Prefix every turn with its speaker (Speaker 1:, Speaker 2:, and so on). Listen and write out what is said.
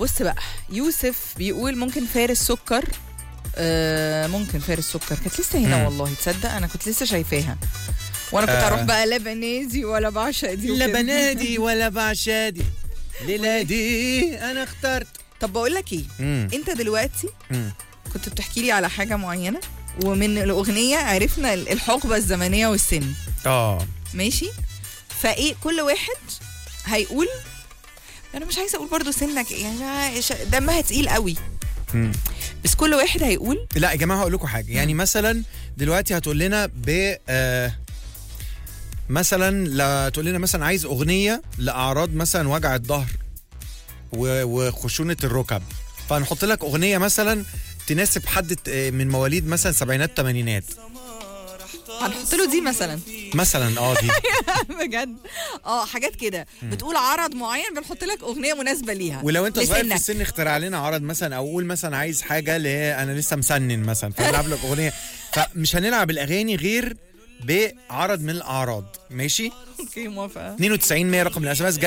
Speaker 1: بص بقى يوسف بيقول ممكن فارس سكر آه ممكن فارس سكر كانت لسه هنا
Speaker 2: مم.
Speaker 1: والله تصدق انا كنت لسه شايفاها وانا كنت
Speaker 2: آه.
Speaker 1: هروح بقى لبناني ولا بعشق دي
Speaker 2: لا
Speaker 1: وكده.
Speaker 2: بنادي ولا بعشادي ليلة دي انا اخترت
Speaker 1: طب بقول لك ايه
Speaker 2: مم.
Speaker 1: انت دلوقتي
Speaker 2: مم.
Speaker 1: كنت بتحكي لي على حاجه معينه ومن الاغنيه عرفنا الحقبه الزمنيه والسن
Speaker 2: اه
Speaker 1: ماشي فايه كل واحد هيقول انا مش عايزه اقول برضو سنك يعني ش- دمها تقيل قوي
Speaker 2: مم.
Speaker 1: بس كل واحد هيقول
Speaker 2: لا يا جماعه هقول لكم حاجه يعني مثلا دلوقتي هتقول لنا ب آه مثلا لا تقول لنا مثلا عايز اغنيه لاعراض مثلا وجع الظهر و- وخشونه الركب فهنحط لك اغنيه مثلا تناسب حد ت- آه، من مواليد مثلا سبعينات تمانينات
Speaker 1: هنحط له دي مثلا
Speaker 2: مثلا اه دي
Speaker 1: بجد اه حاجات كده بتقول عرض معين بنحط لك اغنيه مناسبه ليها
Speaker 2: ولو انت صغير في
Speaker 1: لسنك.
Speaker 2: السن اخترع لنا عرض مثلا او قول مثلا عايز حاجه اللي هي انا لسه مسنن مثلا فنلعب لك اغنيه فمش هنلعب الاغاني غير بعرض من الاعراض ماشي
Speaker 1: اوكي موافقه
Speaker 2: 92 100 رقم الاس ام اس